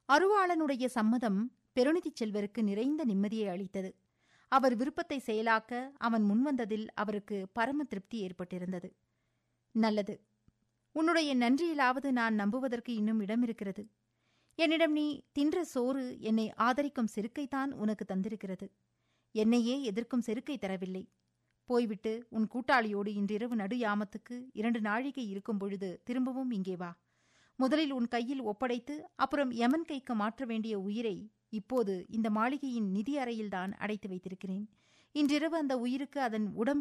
அருவாளனுடைய சம்மதம் பெருநிதிச் செல்வருக்கு நிறைந்த நிம்மதியை அளித்தது அவர் விருப்பத்தை செயலாக்க அவன் முன்வந்ததில் அவருக்கு பரம திருப்தி ஏற்பட்டிருந்தது நல்லது உன்னுடைய நன்றியிலாவது நான் நம்புவதற்கு இன்னும் இடம் இருக்கிறது என்னிடம் நீ தின்ற சோறு என்னை ஆதரிக்கும் செருக்கைத்தான் உனக்கு தந்திருக்கிறது என்னையே எதிர்க்கும் செருக்கை தரவில்லை போய்விட்டு உன் கூட்டாளியோடு இன்றிரவு நடு யாமத்துக்கு இரண்டு நாழிகை இருக்கும் பொழுது திரும்பவும் இங்கே வா முதலில் உன் கையில் ஒப்படைத்து அப்புறம் யமன் கைக்கு மாற்ற வேண்டிய உயிரை இப்போது இந்த மாளிகையின் நிதி அறையில்தான் அடைத்து வைத்திருக்கிறேன் இன்றிரவு அந்த உயிருக்கு அதன் உடம்பில்